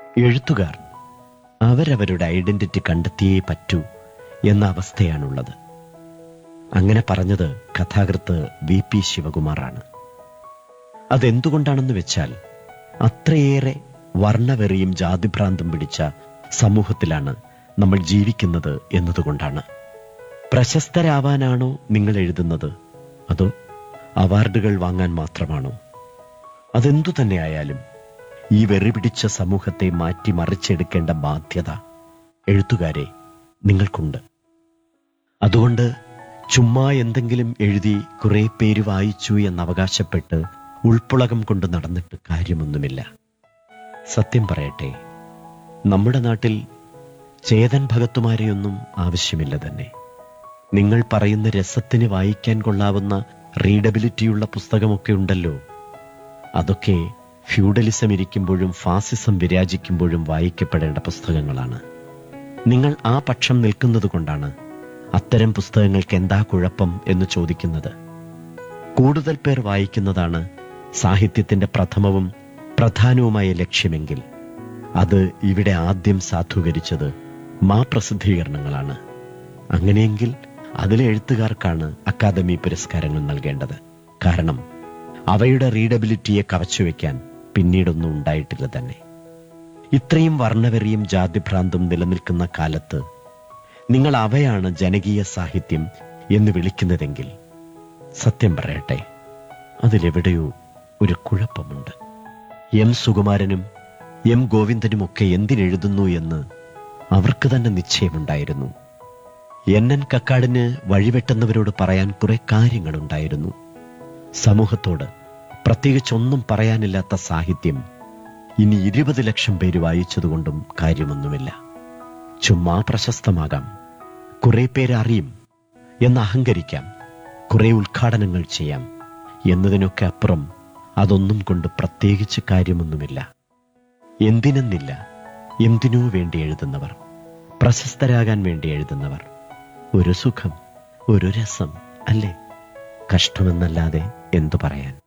എഴുത്തുകാർ അവരവരുടെ ഐഡന്റിറ്റി കണ്ടെത്തിയേ പറ്റൂ എന്ന അവസ്ഥയാണുള്ളത് അങ്ങനെ പറഞ്ഞത് കഥാകൃത്ത് വി പി ശിവകുമാറാണ് അതെന്തുകൊണ്ടാണെന്ന് വെച്ചാൽ അത്രയേറെ വർണ്ണവെറിയും ജാതിഭ്രാന്തും പിടിച്ച സമൂഹത്തിലാണ് നമ്മൾ ജീവിക്കുന്നത് എന്നതുകൊണ്ടാണ് പ്രശസ്തരാവാനാണോ നിങ്ങൾ എഴുതുന്നത് അതോ അവാർഡുകൾ വാങ്ങാൻ മാത്രമാണോ അതെന്തു തന്നെയായാലും ഈ വെറി പിടിച്ച സമൂഹത്തെ മാറ്റി മറിച്ചെടുക്കേണ്ട ബാധ്യത എഴുത്തുകാരെ നിങ്ങൾക്കുണ്ട് അതുകൊണ്ട് ചുമ്മാ എന്തെങ്കിലും എഴുതി കുറെ പേര് വായിച്ചു എന്നവകാശപ്പെട്ട് ഉൾപ്പുളകം കൊണ്ട് നടന്നിട്ട് കാര്യമൊന്നുമില്ല സത്യം പറയട്ടെ നമ്മുടെ നാട്ടിൽ ചേതൻ ഭഗത്തുമാരെയൊന്നും ആവശ്യമില്ല തന്നെ നിങ്ങൾ പറയുന്ന രസത്തിന് വായിക്കാൻ കൊള്ളാവുന്ന റീഡബിലിറ്റിയുള്ള പുസ്തകമൊക്കെ ഉണ്ടല്ലോ അതൊക്കെ ഫ്യൂഡലിസം ഇരിക്കുമ്പോഴും ഫാസിസം വിരാജിക്കുമ്പോഴും വായിക്കപ്പെടേണ്ട പുസ്തകങ്ങളാണ് നിങ്ങൾ ആ പക്ഷം നിൽക്കുന്നത് കൊണ്ടാണ് അത്തരം പുസ്തകങ്ങൾക്ക് എന്താ കുഴപ്പം എന്ന് ചോദിക്കുന്നത് കൂടുതൽ പേർ വായിക്കുന്നതാണ് സാഹിത്യത്തിന്റെ പ്രഥമവും പ്രധാനവുമായ ലക്ഷ്യമെങ്കിൽ അത് ഇവിടെ ആദ്യം സാധൂകരിച്ചത് മാ പ്രസിദ്ധീകരണങ്ങളാണ് അങ്ങനെയെങ്കിൽ അതിലെ എഴുത്തുകാർക്കാണ് അക്കാദമി പുരസ്കാരങ്ങൾ നൽകേണ്ടത് കാരണം അവയുടെ റീഡബിലിറ്റിയെ കവച്ചുവെക്കാൻ പിന്നീടൊന്നും ഉണ്ടായിട്ടില്ല തന്നെ ഇത്രയും വർണ്ണവെറിയും ജാതിഭ്രാന്തും നിലനിൽക്കുന്ന കാലത്ത് നിങ്ങൾ അവയാണ് ജനകീയ സാഹിത്യം എന്ന് വിളിക്കുന്നതെങ്കിൽ സത്യം പറയട്ടെ അതിലെവിടെയോ ഒരു കുഴപ്പമുണ്ട് എം സുകുമാരനും എം ഗോവിന്ദനുമൊക്കെ എന്തിനെഴുതുന്നു എന്ന് അവർക്ക് തന്നെ നിശ്ചയമുണ്ടായിരുന്നു എൻ എൻ കക്കാടിന് വഴിവെട്ടുന്നവരോട് പറയാൻ കുറെ കാര്യങ്ങളുണ്ടായിരുന്നു സമൂഹത്തോട് പ്രത്യേകിച്ചൊന്നും പറയാനില്ലാത്ത സാഹിത്യം ഇനി ഇരുപത് ലക്ഷം പേര് വായിച്ചതുകൊണ്ടും കാര്യമൊന്നുമില്ല ചുമ്മാ പ്രശസ്തമാകാം കുറെ പേര് അറിയും എന്ന് അഹങ്കരിക്കാം കുറെ ഉദ്ഘാടനങ്ങൾ ചെയ്യാം എന്നതിനൊക്കെ അപ്പുറം അതൊന്നും കൊണ്ട് പ്രത്യേകിച്ച് കാര്യമൊന്നുമില്ല എന്തിനെന്നില്ല എന്തിനോ വേണ്ടി എഴുതുന്നവർ പ്രശസ്തരാകാൻ വേണ്ടി എഴുതുന്നവർ ഒരു സുഖം ഒരു രസം അല്ലേ കഷ്ടമെന്നല്ലാതെ എന്തു പറയാൻ